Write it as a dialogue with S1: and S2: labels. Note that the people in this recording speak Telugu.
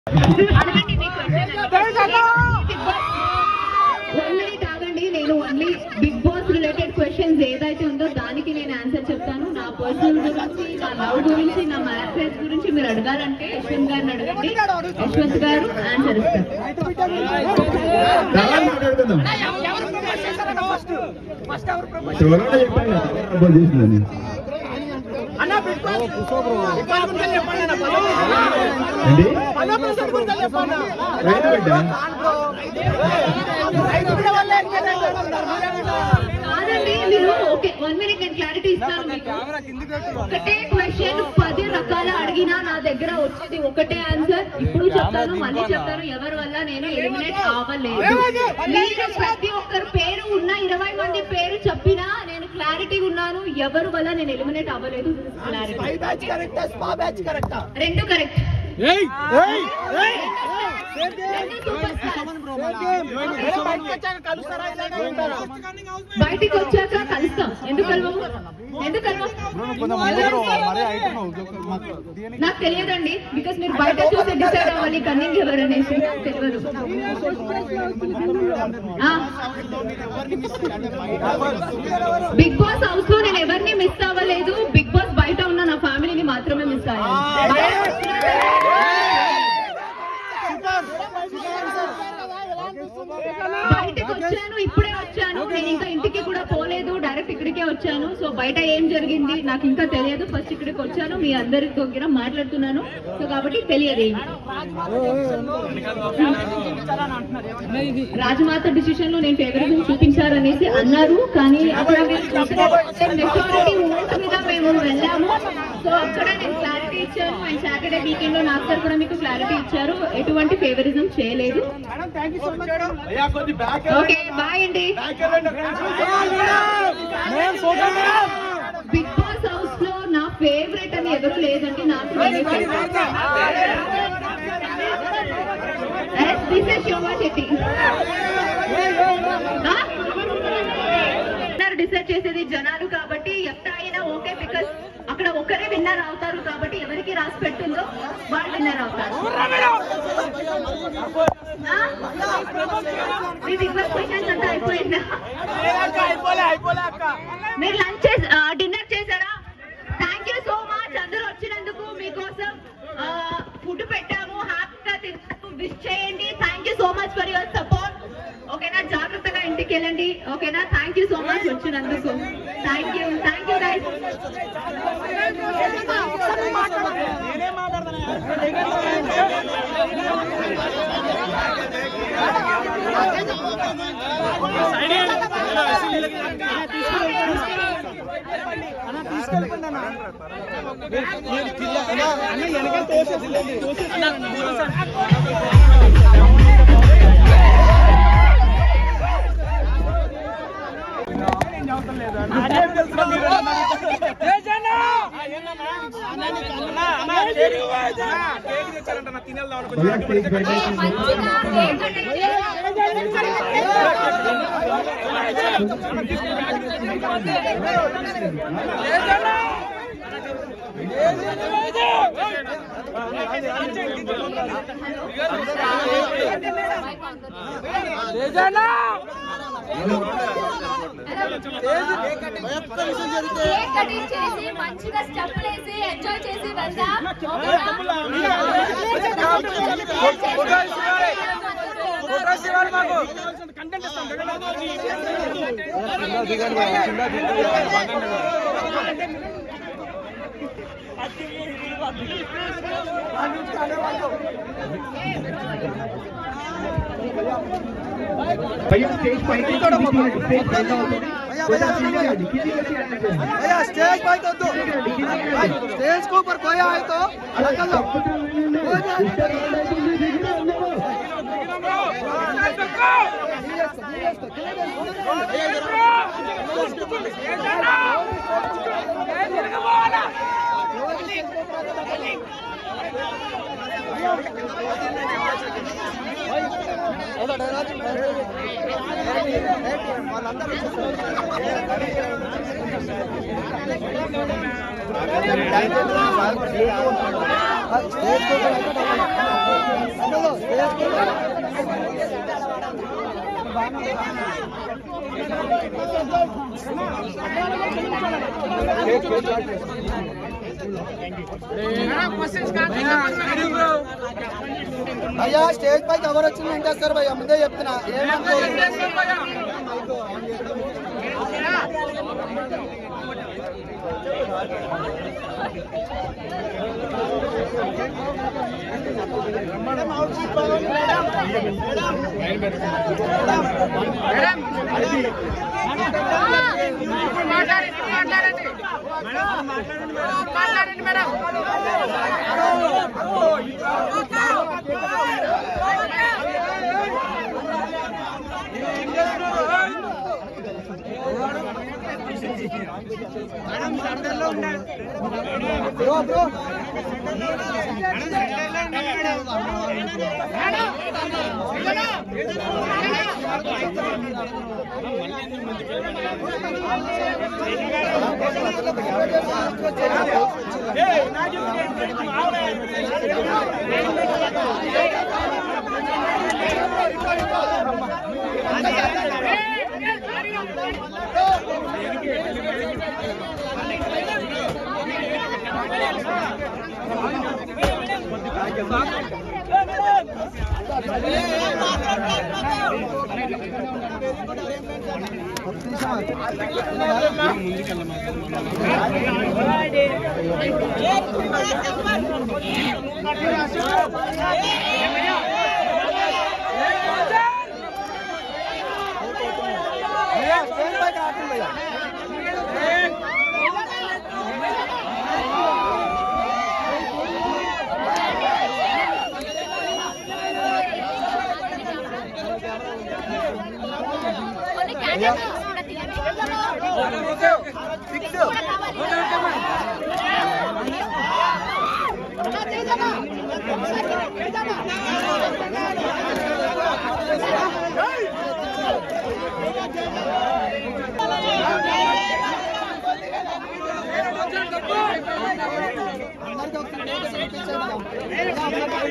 S1: అడగండి మీ question. One minute ఆగండి నేను only Bigg Boss related questions ఏదైతే ఉందో దానికి నేను ఆన్సర్ చెప్తాను నా పర్సనల్ గురించి నా లవ్ గురించి నా మ్యారేజ్ గురించి మీరు అడగాలంటే యశ్వంత్ గారిని అడగండి యశ్వంత్ గారు ఆన్సర్ ఇస్తారు
S2: చాలా మాట్లాడుకుందాం ఎవరన్నా చెప్పండి ప్రపోజ్ చేసిందని ఏంటి రైతు బిడ్డ
S1: కాదండి మీరు ఓకే వన్ మినిట్ నేను క్లారిటీ ఇస్తాను మీకు ఒకటే క్వశ్చన్ పది రకాల అడిగినా నా దగ్గర వచ్చేది ఒకటే ఆన్సర్ ఇప్పుడు చెప్తాను మళ్ళీ చెప్తాను ఎవరి వల్ల నేను ఎలిమినేట్ అవ్వలేదు మీరు ప్రతి ఒక్కరి పేరు ఉన్న ఇరవై మంది పేరు చెప్పినా నేను క్లారిటీ ఉన్నాను ఎవరి వల్ల నేను ఎలిమినేట్ అవ్వలేదు క్లారిటీ రెండు కరెక్ట్ బయటికి వచ్చాక కలుస్తాం ఎందుకు కలవము ఎందుకు కలవము నాకు తెలియదండి బికాస్ మీరు బయట చూసి డిసైడ్ అవ్వాలి కన్నింగ్ ఎవరు అనేసి నాకు తెలియదు బిగ్ బాస్ హౌస్ లో నేను ఎవరిని మిస్ అవ్వలేదు బిగ్ బాస్ బయట ఉన్న నా ఫ్యామిలీని మాత్రమే మిస్ అయ్యాను బయటకు వచ్చాను ఇప్పుడే వచ్చాను నేను ఇంకా ఇంటికి కూడా పోలేదు డైరెక్ట్ ఇక్కడికే వచ్చాను సో బయట ఏం జరిగింది నాకు ఇంకా తెలియదు ఫస్ట్ ఇక్కడికి వచ్చాను మీ అందరి దగ్గర మాట్లాడుతున్నాను సో కాబట్టి తెలియదు ఏమి రాజమాత డిసిషన్ లో నేను ఫేవరెట్ చూపించారనేసి అన్నారు కానీ అక్కడ మీరు చూసినట్లయితే మెజారిటీ ఓట్ మీద మేము వెళ్ళాము సో అక్కడ నేను క్లారిటీ ఇచ్చాను అండ్ సాటర్డే వీకెండ్ లో నాకు కూడా మీకు క్లారిటీ ఇచ్చారు ఎటువంటి ఫేవరిజం చేయలేదు ఓకే బాయ్ అండి బిగ్ బాస్ హౌస్ లో నా ఫేవరెట్ అని ఎవరు లేదండి నాకు నేనే favourite this is Shobha Shetty decide చేసేది జనాలు కాబట్టి ఎంత అయినా ఓకే బికాస్ అక్కడ ఒకరే విన్నర్ అవుతారు కాబట్టి ఎవరికి రాసి పెట్టుందో వాళ్ళు విన్నర్ అవుతారు ఆ? మీ బిగ్ బాస్ క్వశ్చన్స్ అంతా అయిపోయిందా మీరు లంచ్ చేసి డిన్నర్ చేశారా థ్యాంక్ యూ సో మచ్ అందరూ వచ్చినందుకు మీకోసం ఫుడ్ పెట్టాము హ్యాపీగా తిన్నాము విష్ చేయండి thank you so much for your support ఓకేనా జాగ్రత్తగా ఇంటికి వెళ్ళండి ఓకేనా థ్యాంక్ యూ సో మచ్ వచ్చినందుకు thank you thank you guys
S2: భయ్యా స్టేజ్ బయట
S3: కేక్ కటింగ్ చేసి మంచిగా స్టెప్పులు వేసి ఎంజాయ్ చేసి వెళ్దాం
S2: భయ్యా స్టేజ్ పైకి స్టేజ్ పైన అవుతుంది కొంచెం కిందికి రండి, కిందికి వచ్చి అటెండ్ చేయండి.
S4: भैया स्टेज पर तो दो
S2: కిందికి రండి, కిందికి రండి.
S4: स्टेज के ऊपर कोई आए तो
S2: అలా
S4: निकल लो
S2: తప్పుతూ వెళ్ళండి. డిస్టర్బ్ అవుతుంది, దిగిరా అందరూ.
S4: వాళ్ళందరూ స్టేజ్ అయ్యా స్టేజ్ పైకి ఎవరు వచ్చి వింటేస్తారు భయ్యా ముందే చెప్తున్నా ఏమనుకోదు బ్రో బ్రో భయ్యా స్టేజ్ పైకి రావట్లేదు భయ్యా
S3: కొన్ని క్యాండిడేట్స్ కూడా తీయండి.
S4: ఫిక్స్
S3: కూడా కావాలి.
S4: అందరికీ ఒకసారి నోటీస్ ఇప్పించండి.